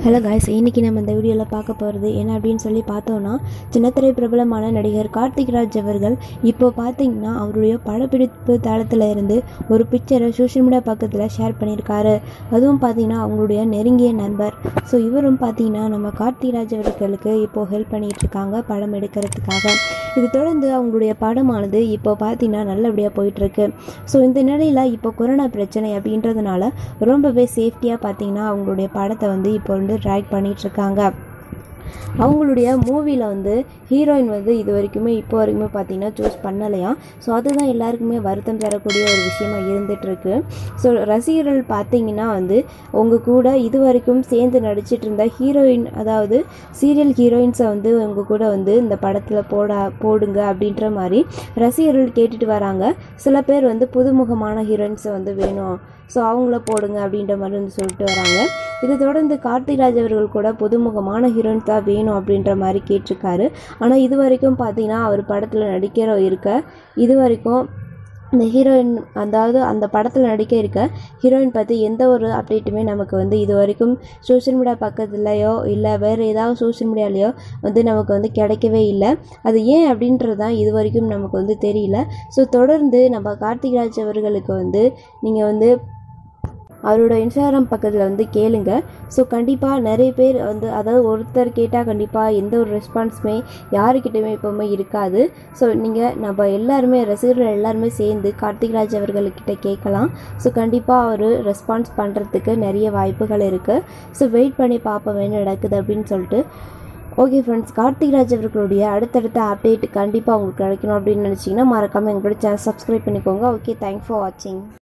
hello guys இன்றைக்கி நம்ம இந்த வீடியோவில் பார்க்க போகிறது என்ன அப்படின்னு சொல்லி பார்த்தோன்னா சின்னத்திரை பிரபலமான நடிகர் கார்த்திக் ராஜ் அவர்கள் இப்போ பார்த்தீங்கன்னா அவருடைய படப்பிடிப்பு தளத்தில் இருந்து ஒரு பிக்சரை சோஷியல் மீடியா பக்கத்தில் ஷேர் பண்ணியிருக்காரு அதுவும் பார்த்தீங்கன்னா அவங்களுடைய நெருங்கிய நண்பர் ஸோ இவரும் பார்த்தீங்கன்னா நம்ம கார்த்திக் ராஜ் அவர்களுக்கு இப்போது ஹெல்ப் பண்ணிட்டு இருக்காங்க படம் எடுக்கிறதுக்காக இது தொடர்ந்து அவங்களுடைய படமானது இப்போ பார்த்தீங்கன்னா நல்லபடியாக போயிட்டுருக்கு ஸோ இந்த நிலையில் இப்போ கொரோனா பிரச்சனை அப்படின்றதுனால ரொம்பவே சேஃப்டியாக பார்த்தீங்கன்னா அவங்களுடைய படத்தை வந்து இப்போ வந்து ட்ராக் பண்ணிகிட்ருக்காங்க அவங்களுடைய மூவியில் வந்து ஹீரோயின் வந்து இது வரைக்குமே இப்போ வரைக்குமே பார்த்தீங்கன்னா சூஸ் பண்ணலையாம் ஸோ அதுதான் எல்லாருக்குமே வருத்தம் தரக்கூடிய ஒரு விஷயமா இருந்துகிட்ருக்கு ஸோ ரசிகர்கள் பார்த்தீங்கன்னா வந்து உங்கள் கூட இது வரைக்கும் சேர்ந்து நடிச்சிட்டு இருந்த ஹீரோயின் அதாவது சீரியல் ஹீரோயின்ஸை வந்து உங்கள் கூட வந்து இந்த படத்தில் போட போடுங்க அப்படின்ற மாதிரி ரசிகர்கள் கேட்டுட்டு வராங்க சில பேர் வந்து புதுமுகமான ஹீரோயின்ஸை வந்து வேணும் ஸோ அவங்கள போடுங்க அப்படின்ற மாதிரி வந்து சொல்லிட்டு வராங்க இதை தொடர்ந்து கார்த்திராஜ் அவர்கள் கூட புதுமுகமான ஹீரோயின் தான் வேணும் அப்படின்ற மாதிரி கேட்டிருக்காரு ஆனால் இது வரைக்கும் பார்த்தீங்கன்னா அவர் படத்தில் நடிக்கிற இருக்க இது வரைக்கும் இந்த ஹீரோயின் அதாவது அந்த படத்தில் நடிக்க இருக்க ஹீரோயின் பற்றி எந்த ஒரு அப்டேட்டுமே நமக்கு வந்து இது வரைக்கும் சோஷியல் மீடியா பக்கத்துலையோ இல்லை வேறு ஏதாவது சோஷியல் மீடியாலேயோ வந்து நமக்கு வந்து கிடைக்கவே இல்லை அது ஏன் அப்படின்றது தான் இது வரைக்கும் நமக்கு வந்து தெரியல ஸோ தொடர்ந்து நம்ம கார்த்திக்ராஜ் அவர்களுக்கு வந்து நீங்கள் வந்து அவரோட இன்ஸ்டாகிராம் பக்கத்தில் வந்து கேளுங்க ஸோ கண்டிப்பாக நிறைய பேர் வந்து அதாவது ஒருத்தர் கேட்டால் கண்டிப்பாக எந்த ஒரு ரெஸ்பான்ஸுமே யாருக்கிட்டையுமே எப்போவுமே இருக்காது ஸோ நீங்கள் நம்ம எல்லாருமே ரசிகர்கள் எல்லாருமே சேர்ந்து கார்த்திக்ராஜ் அவர்கள்கிட்ட கேட்கலாம் ஸோ கண்டிப்பாக அவர் ரெஸ்பான்ஸ் பண்ணுறதுக்கு நிறைய வாய்ப்புகள் இருக்குது ஸோ வெயிட் பண்ணி பார்ப்போம் என்ன நடக்குது அப்படின்னு சொல்லிட்டு ஓகே ஃப்ரெண்ட்ஸ் கார்த்திக்ராஜ் அவர்களுடைய அடுத்தடுத்த அப்டேட் கண்டிப்பாக உங்களுக்கு கிடைக்கணும் அப்படின்னு நினச்சிங்கன்னா மறக்காமல் எங்களோட சேனல் சப்ஸ்கிரைப் பண்ணிக்கோங்க ஓகே தேங்க்ஸ் ஃபார் வாட்சிங்